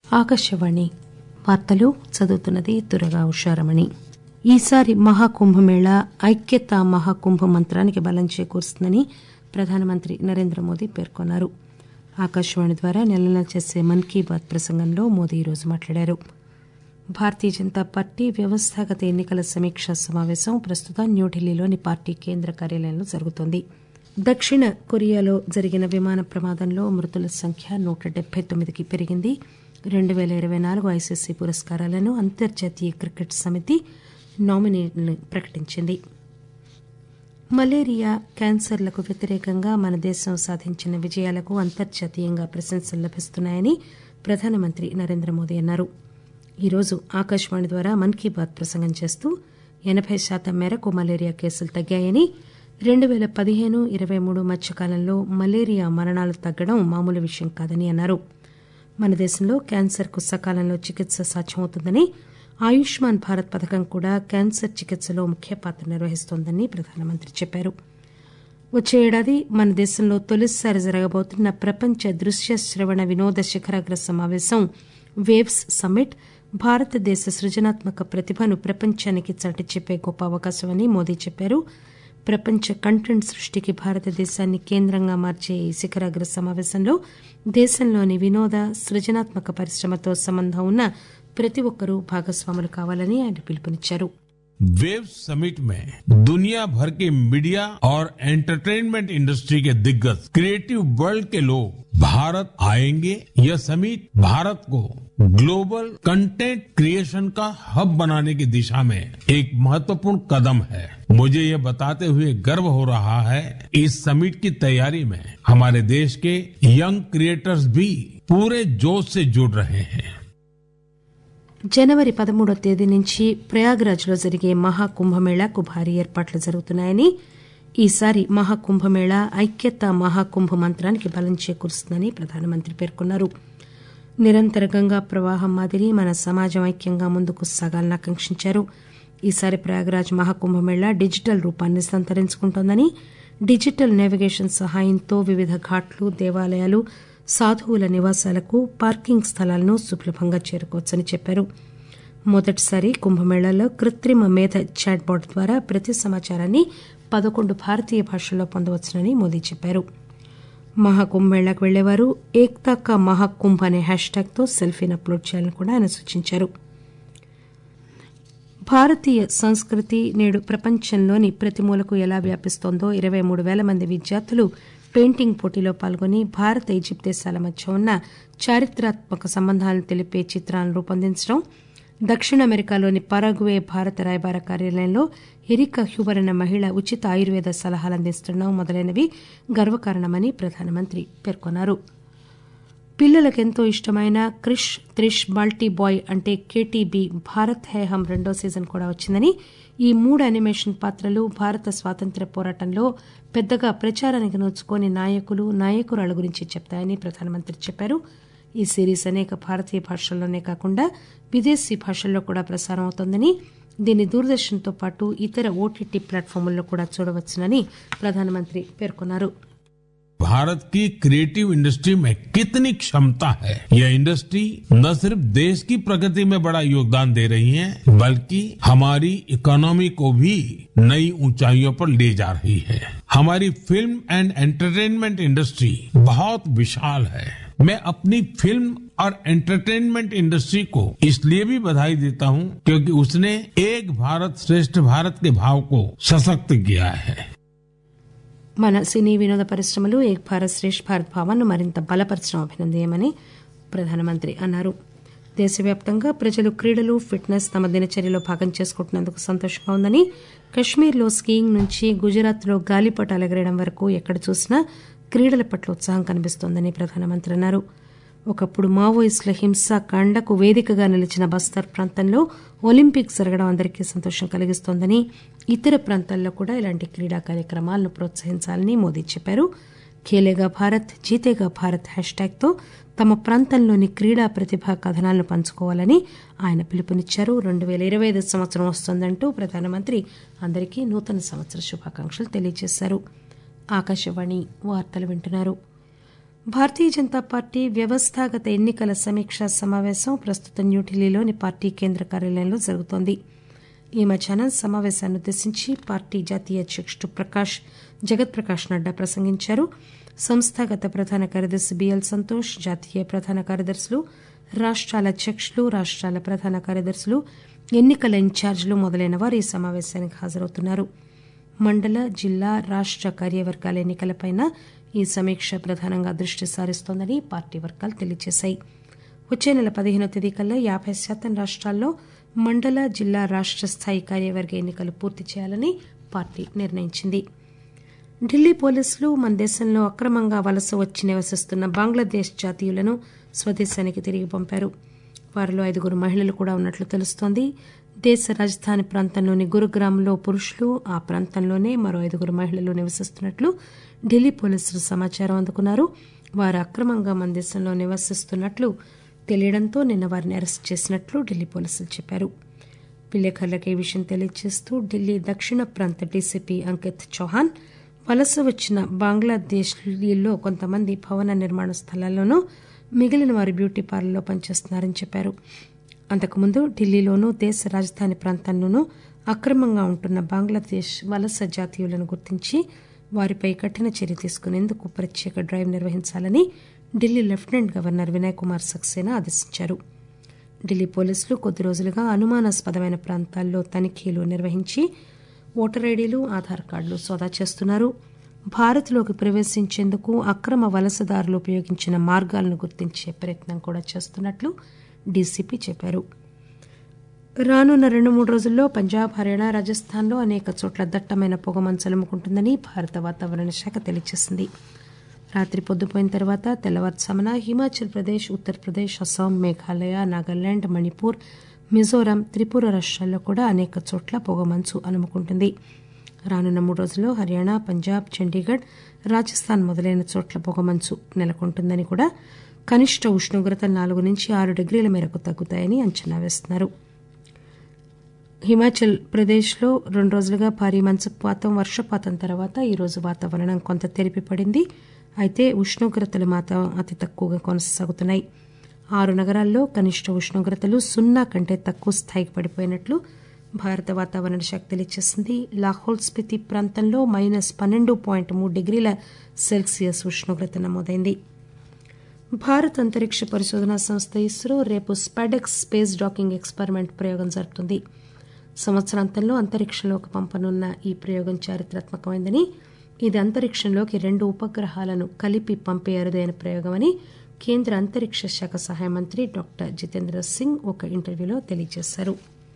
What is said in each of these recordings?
ఆకాశవాణి వార్తలు చదువుతున్నది దురగా ఉషారమణి ఈసారి మహాకుంభమేళా ఐక్యతా మహాకుంభ మంత్రానికి బలం చేకూరుస్తుందని ప్రధానమంత్రి నరేంద్ర మోదీ పేర్కొన్నారు ఆకాశవాణి ద్వారా నెల నెలా చేసే మన్ కీ బాత్ ప్రసంగంలో మోదీ ఈరోజు మాట్లాడారు భారతీయ జనతా పార్టీ వ్యవస్థాగత ఎన్నికల సమీక్షా సమావేశం ప్రస్తుతం న్యూఢిల్లీలోని పార్టీ కేంద్ర కార్యాలయంలో జరుగుతోంది దక్షిణ కొరియాలో జరిగిన విమాన ప్రమాదంలో మృతుల సంఖ్య నూట డెబ్బై తొమ్మిదికి పెరిగింది రెండు పేల ఇరవై నాలుగు ఐసీసీ పురస్కారాలను అంతర్జాతీయ క్రికెట్ సమితి నామినేట్లను ప్రకటించింది మలేరియా క్యాన్సర్లకు వ్యతిరేకంగా మన దేశం సాధించిన విజయాలకు అంతర్జాతీయంగా ప్రశంసలు లభిస్తున్నాయని ప్రధానమంత్రి నరేంద్ర మోదీ అన్నారు ఈరోజు ఆకాశవాణి ద్వారా మన్ కీ బాత్ ప్రసంగం చేస్తూ ఎనబై శాతం మేరకు మలేరియా కేసులు తగ్గాయని రెండు పేల పదిహేను ఇరవై మూడు మధ్యకాలంలో మలేరియా మరణాలు తగ్గడం మామూలు విషయం కాదని అన్నారు మన దేశంలో క్యాన్సర్కు సకాలంలో చికిత్స సాధ్యమవుతుందని ఆయుష్మాన్ భారత్ పథకం కూడా క్యాన్సర్ చికిత్సలో ముఖ్య పాత్ర నిర్వహిస్తోందని ప్రధానమంత్రి చెప్పారు వచ్చే ఏడాది మన దేశంలో తొలిసారి జరగబోతున్న ప్రపంచ దృశ్య శ్రవణ వినోద శిఖరాగ్ర సమావేశం వేవ్స్ సమ్మిట్ భారతదేశ సృజనాత్మక ప్రతిభను ప్రపంచానికి చాటి చెప్పే గొప్ప అవకాశమని మోదీ చెప్పారు ప్రపంచ కంటెంట్ సృష్టికి భారతదేశాన్ని కేంద్రంగా మార్చే ఈ శిఖరాగ్ర సమావేశంలో దేశంలోని వినోద సృజనాత్మక పరిశ్రమతో సంబంధం ఉన్న ప్రతి ఒక్కరూ భాగస్వాములు కావాలని ఆయన పిలుపునిచ్చారు वेव समिट में दुनिया भर के मीडिया और एंटरटेनमेंट इंडस्ट्री के दिग्गज क्रिएटिव वर्ल्ड के लोग भारत आएंगे यह समिट भारत को ग्लोबल कंटेंट क्रिएशन का हब बनाने की दिशा में एक महत्वपूर्ण कदम है मुझे यह बताते हुए गर्व हो रहा है इस समिट की तैयारी में हमारे देश के यंग क्रिएटर्स भी पूरे जोश से जुड़ रहे हैं జనవరి పదమూడో తేదీ నుంచి ప్రయాగ్రాజ్లో జరిగే మహాకుంభమేళాకు భారీ ఏర్పాట్లు జరుగుతున్నాయని ఈసారి మహాకుంభమేళా ఐక్యత మహాకుంభ మంత్రానికి బలం చేకూరుస్తుందని ప్రధానమంత్రి పేర్కొన్నారు నిరంతర గంగా ప్రవాహం మాదిరి మన సమాజం ఐక్యంగా ముందుకు సాగాలని ఆకాంక్షించారు ఈసారి ప్రయాగ్రాజ్ మహాకుంభమేళా డిజిటల్ రూపాన్ని సంతరించుకుంటోందని డిజిటల్ నావిగేషన్ సహాయంతో వివిధ ఘాట్లు దేవాలయాలు సాధువుల నివాసాలకు పార్కింగ్ స్థలాలను సులభంగా చేరుకోవచ్చని చెప్పారు మొదటిసారి కుంభమేళాలో కృత్రిమ మేధ చాట్బాట్ ద్వారా ప్రతి సమాచారాన్ని పదకొండు భారతీయ భాషల్లో పొందవచ్చునని మోదీ చెప్పారు మహాకుంభమేళాకు వెళ్లేవారు ఏక్తా కా మహాకుంభ్ అనే హ్యాష్ ట్యాగ్తో సెల్ఫీని అప్లోడ్ చేయాలని కూడా ఆయన సూచించారు భారతీయ సంస్కృతి నేడు ప్రపంచంలోని ప్రతి మూలకు ఎలా వ్యాపిస్తోందో ఇరవై మూడు పేల మంది విద్యార్థులు పెయింటింగ్ పోటీలో పాల్గొని భారత్ ఈజిప్ట్ దేశాల మధ్య ఉన్న చారిత్రాత్మక సంబంధాలను తెలిపే చిత్రాలను రూపొందించడం దక్షిణ అమెరికాలోని పరాగ్వే భారత రాయబార కార్యాలయంలో ఎరికా హ్యూబర్ అనే మహిళ ఉచిత ఆయుర్వేద సలహాలు అందిస్తుండడం మొదలైనవి గర్వకారణమని ప్రధానమంత్రి పేర్కొన్నారు పిల్లలకెంతో ఇష్టమైన క్రిష్ త్రిష్ బాల్టీ బాయ్ అంటే కేటీబీ భారత్ హే హమ్ రెండో సీజన్ కూడా వచ్చిందని ఈ మూడు యానిమేషన్ పాత్రలు భారత స్వాతంత్ర్య పోరాటంలో పెద్దగా ప్రచారానికి నోచుకోని నాయకులు నాయకురాల గురించి చెప్తాయని ప్రధానమంత్రి చెప్పారు ఈ సిరీస్ అనేక భారతీయ భాషల్లోనే కాకుండా విదేశీ భాషల్లో కూడా ప్రసారం అవుతోందని దీన్ని దూరదర్శన్తో పాటు ఇతర ఓటీటీ ప్లాట్ఫామ్ల్లో కూడా చూడవచ్చునని ప్రధానమంత్రి పేర్కొన్నారు भारत की क्रिएटिव इंडस्ट्री में कितनी क्षमता है यह इंडस्ट्री न सिर्फ देश की प्रगति में बड़ा योगदान दे रही है बल्कि हमारी इकोनॉमी को भी नई ऊंचाइयों पर ले जा रही है हमारी फिल्म एंड एंटरटेनमेंट इंडस्ट्री बहुत विशाल है मैं अपनी फिल्म और एंटरटेनमेंट इंडस्ट्री को इसलिए भी बधाई देता हूं क्योंकि उसने एक भारत श्रेष्ठ भारत के भाव को सशक्त किया है మన సినీ వినోద పరిశ్రమలు ఏక్ భారత్ శ్రేష్ఠ భారత్ భావాన్ని మరింత బలపరచడం అభినందనీయమని ప్రధానమంత్రి అన్నారు దేశవ్యాప్తంగా ప్రజలు క్రీడలు ఫిట్నెస్ తమ దినచర్యలో భాగం చేసుకుంటున్నందుకు సంతోషంగా ఉందని కశ్మీర్లో స్కీయింగ్ నుంచి గుజరాత్లో గాలిపటాలు ఎగరేయడం వరకు ఎక్కడ చూసినా క్రీడల పట్ల ఉత్సాహం కనిపిస్తోందని ప్రధానమంత్రి అన్నారు ఒకప్పుడు మావోయిస్టుల హింస కాండకు వేదికగా నిలిచిన బస్తర్ ప్రాంతంలో ఒలింపిక్స్ జరగడం అందరికీ సంతోషం కలిగిస్తోందని ఇతర ప్రాంతాల్లో కూడా ఇలాంటి క్రీడా కార్యక్రమాలను ప్రోత్సహించాలని మోదీ చెప్పారు ఖేలేగా భారత్ జీతేగా భారత్ హ్యాష్ ట్యాగ్తో తమ ప్రాంతంలోని క్రీడా ప్రతిభా కథనాలను పంచుకోవాలని ఆయన పిలుపునిచ్చారు రెండు పేల ఇరవై ఐదు సంవత్సరం వస్తోందంటూ ప్రధానమంత్రి అందరికీ నూతన సంవత్సర శుభాకాంక్షలు తెలియజేశారు ఆకాశవాణి వార్తలు వింటున్నారు భారతీయ జనతా పార్టీ వ్యవస్థాగత ఎన్నికల సమీక్షా సమావేశం ప్రస్తుతం న్యూఢిల్లీలోని పార్టీ కేంద్ర కార్యాలయంలో జరుగుతోంది ఈ మధ్యాహ్నం సమావేశాన్ని ఉద్దేశించి పార్టీ జాతీయ అధ్యకుడు ప్రకాష్ జగత్ ప్రకాష్ నడ్డా ప్రసంగించారు సంస్థాగత ప్రధాన కార్యదర్శి బిఎల్ సంతోష్ జాతీయ ప్రధాన కార్యదర్శులు రాష్టాల అధ్యకులు రాష్టాల ప్రధాన కార్యదర్శులు ఎన్నికల ఇన్ఛార్జీలు మొదలైన వారు ఈ సమావేశానికి హాజరవుతున్నారు మండల జిల్లా రాష్ట కార్యవర్గాల ఎన్నికలపై ఈ సమీక్ష ప్రధానంగా దృష్టి సారిస్తోందని పార్టీ వర్గాలు తెలియజేశాయి వచ్చే నెల పదిహేనో తేదీ కల్లా యాబై శాతం రాష్టాల్లో మండల జిల్లా రాష్ట స్థాయి కార్యవర్గ ఎన్నికలు పూర్తి చేయాలని పార్టీ నిర్ణయించింది ఢిల్లీ పోలీసులు మన దేశంలో అక్రమంగా వలస వచ్చి నివసిస్తున్న బంగ్లాదేశ్ జాతీయులను స్వదేశానికి తిరిగి పంపారు వారిలో ఐదుగురు మహిళలు కూడా ఉన్నట్లు తెలుస్తోంది దేశ రాజధాని ప్రాంతంలోని గురుగ్రామ్లో పురుషులు ఆ ప్రాంతంలోనే మరో ఐదుగురు మహిళలు నివసిస్తున్నట్లు ఢిల్లీ పోలీసులు సమాచారం అందుకున్నారు వారు అక్రమంగా మన దేశంలో నివసిస్తున్నట్లు తెలియడంతో నిన్న వారిని అరెస్ట్ చేసినట్లు ఢిల్లీ పోలీసులు చెప్పారు విలేకరులకు ఈ విషయం తెలియజేస్తూ ఢిల్లీ దక్షిణ ప్రాంత డీసీపీ అంకిత్ చౌహాన్ వలస వచ్చిన బంగ్లాదేశ్లో కొంతమంది భవన నిర్మాణ స్థలాల్లోనూ మిగిలిన వారు బ్యూటీ పార్లర్లో పనిచేస్తున్నారని చెప్పారు అంతకుముందు ఢిల్లీలోనూ దేశ రాజధాని ప్రాంతంలోనూ అక్రమంగా ఉంటున్న బంగ్లాదేశ్ వలస జాతీయులను గుర్తించి వారిపై కఠిన చర్య తీసుకునేందుకు ప్రత్యేక డ్రైవ్ నిర్వహించాలని ఢిల్లీ లెఫ్టినెంట్ గవర్నర్ వినయ్ కుమార్ సక్సేనా ఆదేశించారు ఢిల్లీ పోలీసులు కొద్ది రోజులుగా అనుమానాస్పదమైన ప్రాంతాల్లో తనిఖీలు నిర్వహించి ఓటర్ ఐడీలు ఆధార్ కార్డులు సోదా చేస్తున్నారు భారత్లోకి ప్రవేశించేందుకు అక్రమ వలసదారులు ఉపయోగించిన మార్గాలను గుర్తించే ప్రయత్నం కూడా చేస్తున్నట్లు డీసీపీ చెప్పారు రానున్న రెండు మూడు రోజుల్లో పంజాబ్ హర్యానా రాజస్థాన్లో అనేక చోట్ల దట్టమైన పొగమంచు అలుముకుంటుందని భారత వాతావరణ శాఖ తెలియజేసింది రాత్రి పొద్దుపోయిన తర్వాత తెల్లవారుజామున హిమాచల్ ప్రదేశ్ ఉత్తరప్రదేశ్ అస్సాం మేఘాలయ నాగాలాండ్ మణిపూర్ మిజోరాం త్రిపుర రాష్ట్రాల్లో కూడా అనేక చోట్ల పొగమంచు అలుముకుంటుంది రానున్న మూడు రోజుల్లో హర్యానా పంజాబ్ చండీగఢ్ రాజస్థాన్ మొదలైన చోట్ల పొగమంచు నెలకొంటుందని కూడా కనిష్ట ఉష్ణోగ్రత నాలుగు నుంచి ఆరు డిగ్రీల మేరకు తగ్గుతాయని అంచనా వేస్తున్నారు హిమాచల్ ప్రదేశ్లో రెండు రోజులుగా భారీ మంచుపాతం వర్షపాతం తర్వాత ఈరోజు వాతావరణం కొంత తెరిపి పడింది అయితే ఉష్ణోగ్రతలు మాత్రం అతి తక్కువగా కొనసాగుతున్నాయి ఆరు నగరాల్లో కనిష్ట ఉష్ణోగ్రతలు సున్నా కంటే తక్కువ స్థాయికి పడిపోయినట్లు భారత వాతావరణ శాఖ తెలియజేసింది లాహోల్ స్పితి ప్రాంతంలో మైనస్ పన్నెండు పాయింట్ మూడు డిగ్రీల సెల్సియస్ ఉష్ణోగ్రత నమోదైంది భారత్ అంతరిక్ష పరిశోధనా సంస్థ ఇస్రో రేపు స్పాడెక్స్ స్పేస్ డాకింగ్ ఎక్స్పెరిమెంట్ ప్రయోగం జరుపుతుంది సంవత్సరాంతంలో అంతరిక్షంలోకి పంపనున్న ఈ ప్రయోగం చారిత్రాత్మకమైందని ఇది అంతరిక్షంలోకి రెండు ఉపగ్రహాలను కలిపి పంపే అరుదైన ప్రయోగమని కేంద్ర అంతరిక్ష శాఖ సహాయ మంత్రి డాక్టర్ జితేంద్ర సింగ్ ఒక ఇంటర్వ్యూలో తెలియజేశారు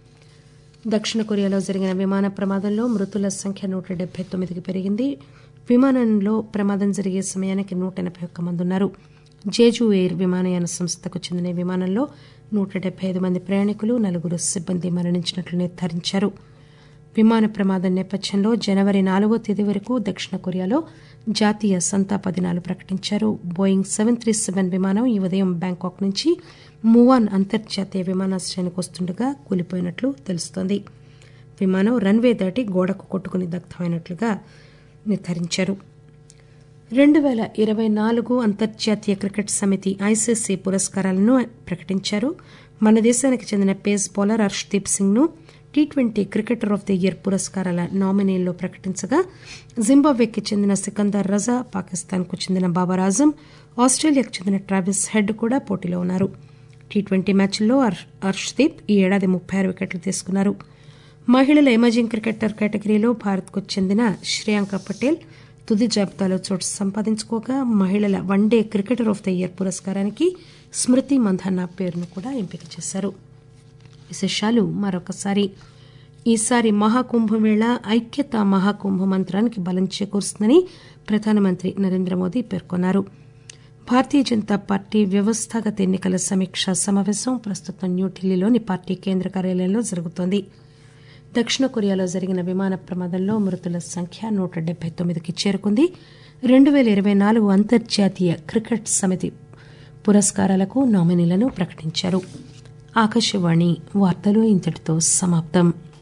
దక్షిణ కొరియాలో జరిగిన విమాన ప్రమాదంలో మృతుల సంఖ్య నూట డెబ్బై తొమ్మిదికి పెరిగింది విమానంలో ప్రమాదం జరిగే సమయానికి నూట ఎనభై ఒక్క మంది ఉన్నారు జేజు ఎయిర్ విమానయాన సంస్థకు చెందిన ఈ విమానంలో నూట డెబ్బై ఐదు మంది ప్రయాణికులు నలుగురు సిబ్బంది మరణించినట్లు నిర్ధారించారు విమాన ప్రమాదం నేపథ్యంలో జనవరి నాలుగో తేదీ వరకు దక్షిణ కొరియాలో జాతీయ సంతాప దినాలు ప్రకటించారు బోయింగ్ సెవెన్ త్రీ సెవెన్ విమానం ఈ ఉదయం బ్యాంకాక్ నుంచి మువాన్ అంతర్జాతీయ విమానాశ్రయానికి వస్తుండగా కూలిపోయినట్లు తెలుస్తోంది విమానం రన్వే దాటి గోడకు కొట్టుకుని దగ్ధమైనట్లుగా నిర్ధారించారు రెండు పేల ఇరవై నాలుగు అంతర్జాతీయ క్రికెట్ సమితి ఐసీసీ పురస్కారాలను ప్రకటించారు మన దేశానికి చెందిన పేస్ బౌలర్ హర్షదీప్ సింగ్ ను T twenty cricketer of the year పురస్కారాల నామినీల్లో ప్రకటించగా జింబాబ్వేకి చెందిన సికందర్ రజా పాకిస్తాన్ కు చెందిన బాబర్ ఆజం ఆస్ట్రేలియాకు చెందిన ట్రావిస్ హెడ్ కూడా పోటీలో ఉన్నారు టీ ట్వంటీ మ్యాచ్ల్లో హర్షదీప్ ఈ ఏడాది ముప్పై ఆరు వికెట్లు తీసుకున్నారు మహిళల ఎమర్జింగ్ క్రికెటర్ కేటగిరీలో భారత్కు చెందిన శ్రేయాంక పటేల్ తుది జాబితాలో చోటు సంపాదించుకోగా మహిళల one day cricketer of the year పురస్కారానికి స్మృతి మంధానా పేరును కూడా ఎంపిక చేశారు విశేషాలు మరొకసారి ఈసారి మహాకుంభమేళ ఐక్యత మహాకుంభ మంత్రానికి బలం చేకూరుస్తుందని ప్రధానమంత్రి నరేంద్ర మోదీ పేర్కొన్నారు భారతీయ జనతా పార్టీ వ్యవస్థాగత ఎన్నికల సమీక్షా సమావేశం ప్రస్తుతం న్యూఢిల్లీలోని పార్టీ కేంద్ర కార్యాలయంలో జరుగుతోంది దక్షిణ కొరియాలో జరిగిన విమాన ప్రమాదంలో మృతుల సంఖ్య నూట డెబ్బై తొమ్మిదికి చేరుకుంది రెండు పేల ఇరవై నాలుగు అంతర్జాతీయ క్రికెట్ సమితి పురస్కారాలకు నామినీలను ప్రకటించారు ఆకాశవాణి వార్తలు ఇంతటితో సమాప్తం